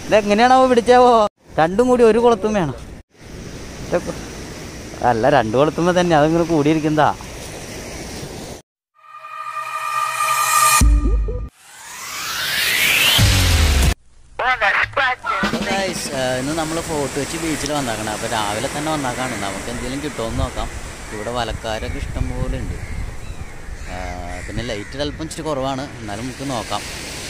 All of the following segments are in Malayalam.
ഇതെങ്ങനെയാണാവോ പിടിച്ചാവോ രണ്ടും കൂടി ഒരു കുളത്തും വേണം ഇതൊക്കെ- അല്ല രണ്ടു കുളത്തുമ്പോ തന്നെ അതിങ്ങനെ കൂടിയിരിക്കുന്നതാ Guys, ഏഹ് ഇന്ന് നമ്മൾ ഫോർട്ട് വെച്ച് ബീച്ചിൽ വന്നാക്കണം അപ്പോൾ രാവിലെ തന്നെ വന്നാക്കാണ് നമുക്ക് എന്തെങ്കിലും കിട്ടുമെന്ന് നോക്കാം ഇവിടെ വലക്കാരൊക്കെ ഇഷ്ടം പോലെ ഉണ്ട് ഏഹ് പിന്നെ ലൈറ്റ് അല്പം ഇച്ചിരി കുറവാണ് എന്നാലും നമുക്ക് നോക്കാം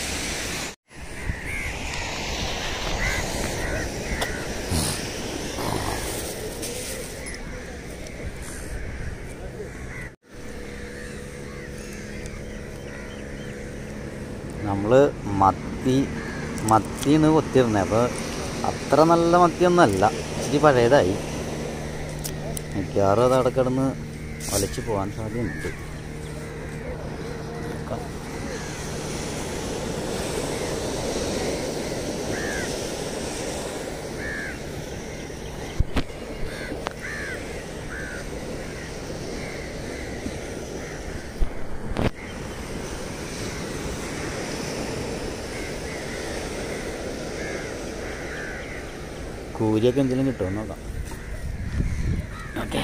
നമ്മൾ മത്തി മത്തിന്ന് കൊത്തിയിരുന്നത് അപ്പോൾ അത്ര നല്ല മത്തിയൊന്നുമല്ല ഇച്ചിരി പഴയതായി മിക്കവാറും അത് അവിടെ കിടന്ന് വലിച്ചു പോകാൻ സാധ്യതയുണ്ട് നോക്കാം. കൂലിയൊക്കെ എന്തെങ്കിലും കിട്ടുമോ എന്ന് നോക്കാം ഓക്കെ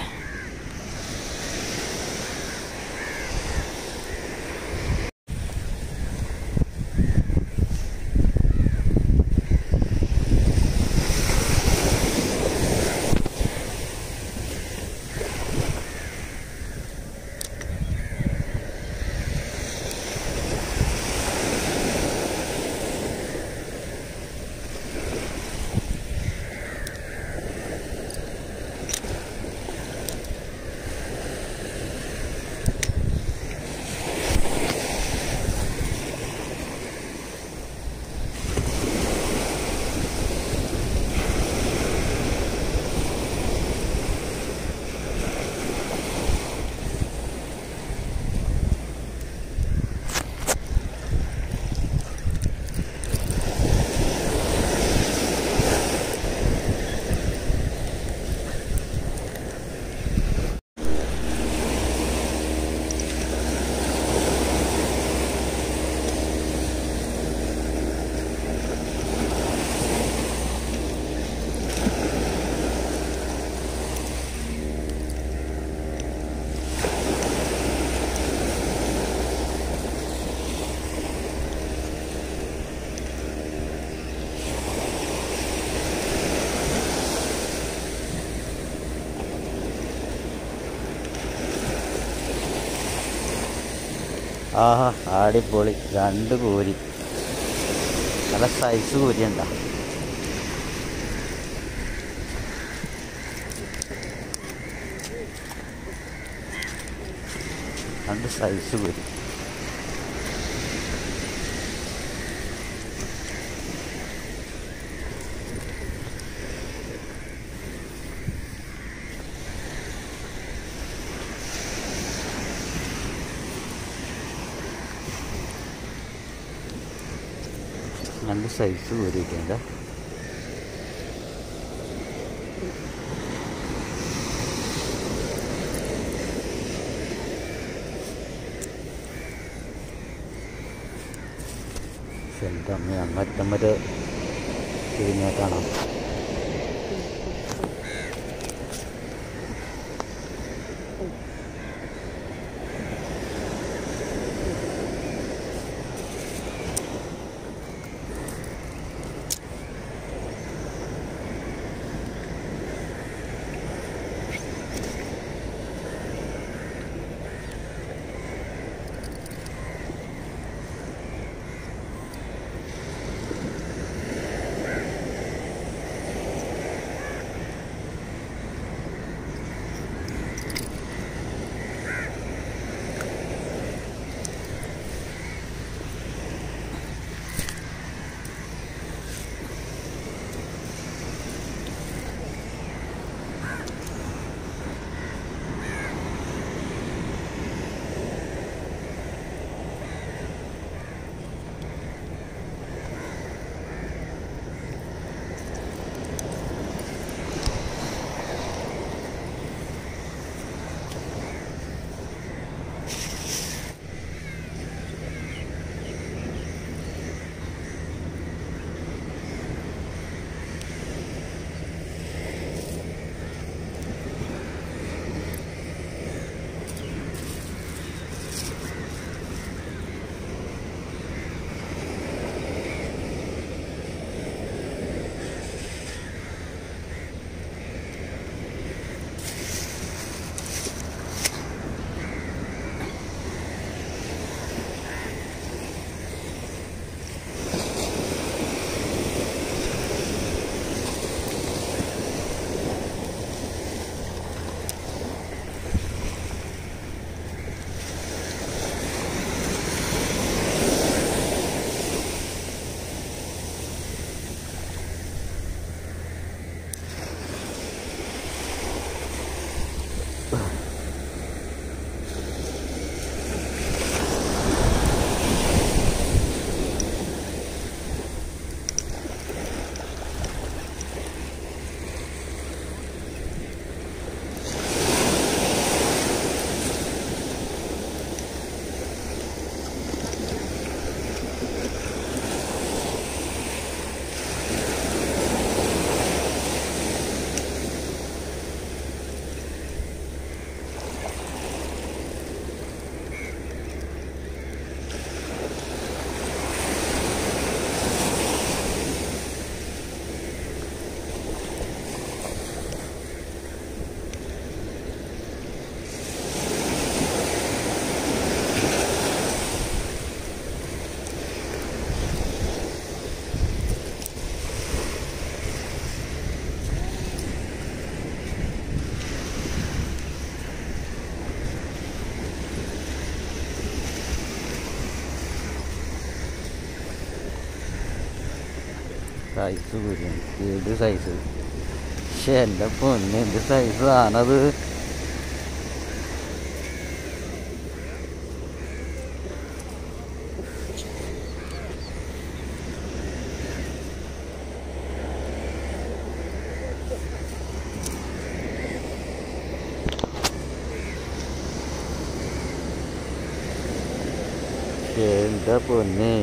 ആഹാ അടിപൊളി രണ്ട് കൂരി നല്ല സൈസ് കൂരി ഉണ്ടാ രണ്ട് സൈസ് കൂരി രണ്ട് സൈസ് കൂരിയിട്ടുണ്ട് എൻ്റെ അമ്മ അങ്ങറ്റം വരെ തിരിഞ്ഞാൽ കാണാം സൈസ് കുരിയാണ് ഏത് സൈസ് പക്ഷെ എൻ്റെ പൊന്നെ എന്ത് സൈസ് ആണത് എൻ്റെ പൊന്നെ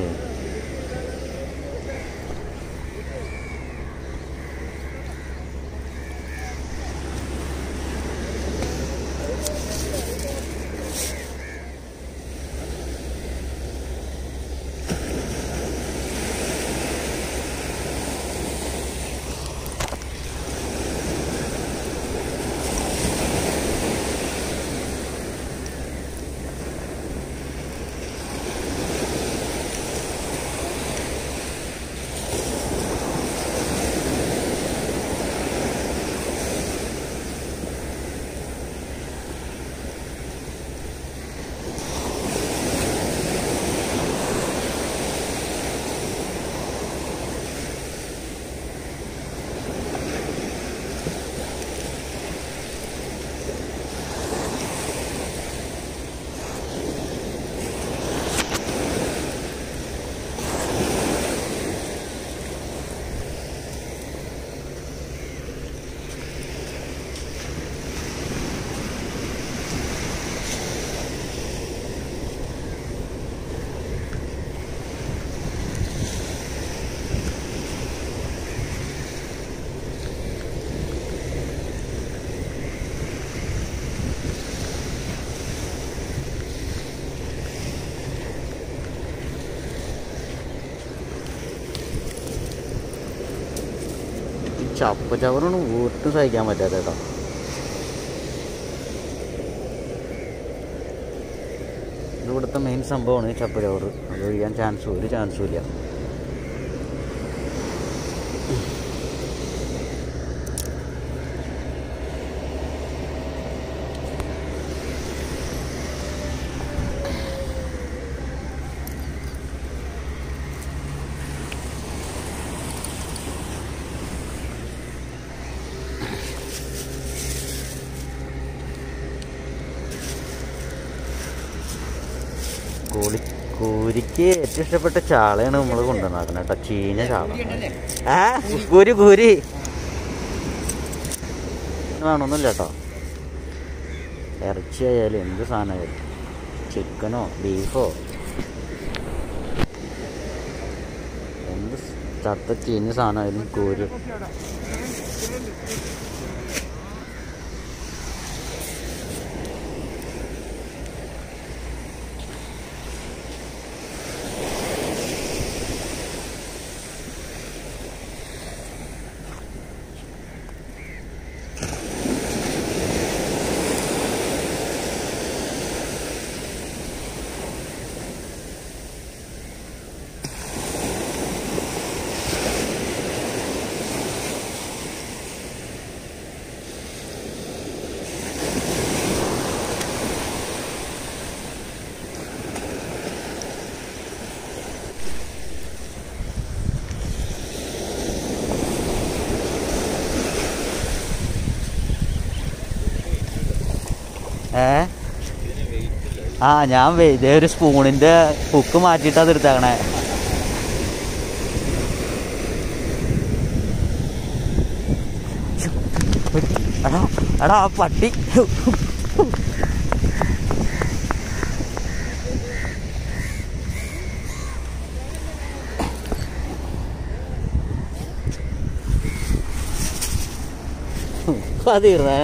ഈ ചപ്പ ചവറാണ് ഒട്ടും സഹിക്കാൻ പറ്റാത്ത കേട്ടോ ഇത് ഇവിടുത്തെ മെയിൻ സംഭവമാണ് ഈ ചപ്പ ചവറ് അത് ഒഴിയാൻ ചാൻസ് ഒരു ചാൻസും ഇല്ല കോളി കൂരിക്ക് ഏറ്റവും ഇഷ്ടപ്പെട്ട ചാളയാണ് നമ്മൾ കൊണ്ടുവന്നാക്കുന്നത് കേട്ടോ ചീഞ്ഞ ചാള ആ കൂരി കൂരി വേണമെന്നില്ല കേട്ടോ ഇറച്ചി ആയാലും എന്ത് സാധനമായാലും ചിക്കനോ ബീഫോ എന്ത് ചത്ത ചീഞ്ഞ സാധനമായാലും കൂരി ഏ ആ ഞാൻ വേ- ഇതേ ഒരു സ്പൂണിന്റെ ഹുക്ക് മാറ്റിയിട്ട് അത് എടുത്തേക്കണേ എടാ എടാ ആ പട്ടി തീർന്നേ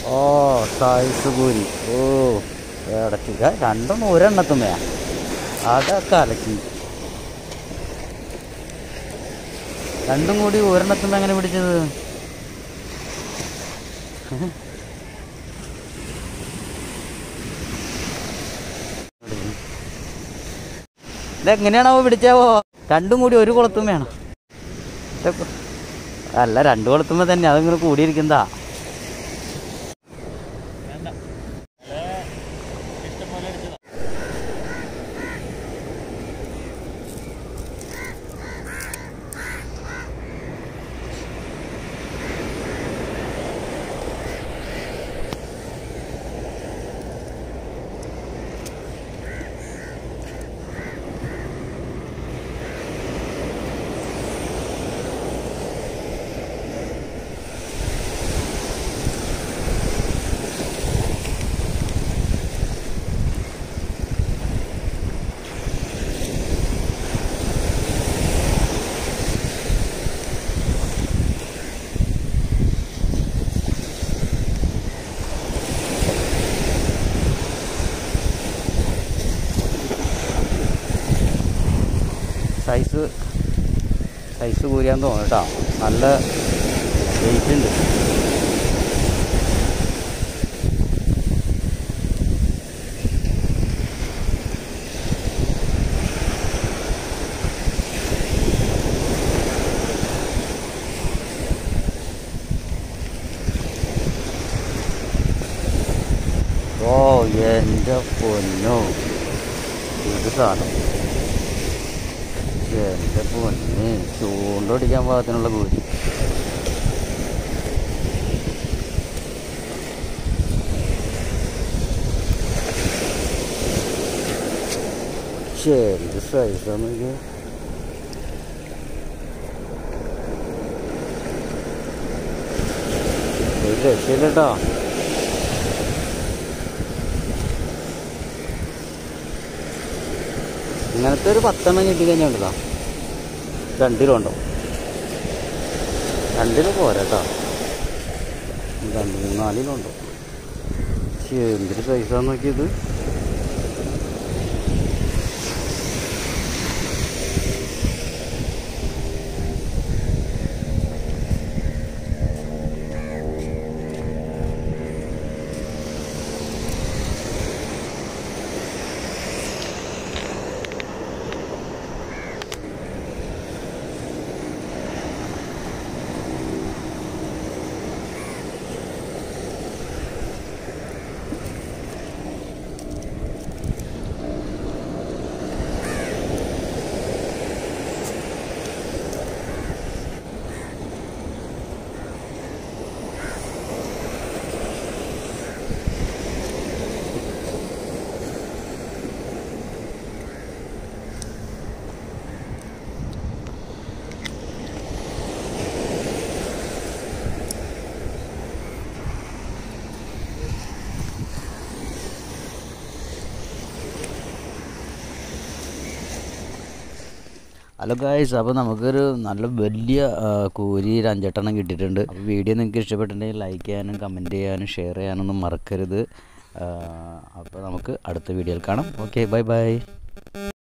ഓ സൈസ് കൂരി ഓ ഇടയ്ക്ക് രണ്ടും ഒരെണ്ണത്തുമ്മയാ അതൊക്കെ അലക്കി രണ്ടും കൂടി ഒരെണ്ണത്തുമ്പോ എങ്ങനെ പിടിച്ചത് ഇതെങ്ങനെയാണാവോ പിടിച്ചാവോ രണ്ടും കൂടി ഒരു കുളത്തുമ്മയാണ് ഇതൊക്കെ അല്ല രണ്ടു കുളത്തുമ്പോ തന്നെ അതിങ്ങനെ കൂടിയിരിക്കുന്നതാ സൈസ് സൈസ് കൂരിയാൻ തോന്നുന്നു കേട്ടോ നല്ല വെയിറ്റ് ഉണ്ട് ഓ എൻ്റെ പൊന്നോ ഇത് സാധനം എൻ്റെ പൊന്ന് ചൂണ്ടൊടിക്കാൻ പാകത്തിനുള്ള കൂലി ശരി ഇത് സൈസാന്ന് നോക്കിയേ ഒരു രക്ഷയില്ല കേട്ടോ ഇങ്ങനത്തെ ഒരു പത്തെണ്ണം കിട്ടിക്കഴിഞ്ഞാൽ ഉണ്ടോ രണ്ടിലുണ്ടോ രണ്ടിലും പോരാ കേട്ടോ രണ്ട് മൂന്നാലിലുണ്ടോ ശ്ശേ, എന്തൊരു സൈസാന്ന് നോക്കിയത് ഹലോ ഗായ്സ് അപ്പോൾ നമുക്കൊരു നല്ല വലിയ ആ, കൂരി ഒരു അഞ്ചെട്ടെണ്ണം കിട്ടിയിട്ടുണ്ട് അപ്പോൾ വീഡിയോ നിങ്ങൾക്ക് ഇഷ്ടപ്പെട്ടിട്ടുണ്ടെങ്കിൽ ലൈക്ക് ചെയ്യാനും കമൻറ്റ് ചെയ്യാനും ഷെയർ ചെയ്യാനൊന്നും മറക്കരുത് ആ, അപ്പോൾ നമുക്ക് അടുത്ത വീഡിയോയിൽ കാണാം ഓക്കെ ബൈ ബൈ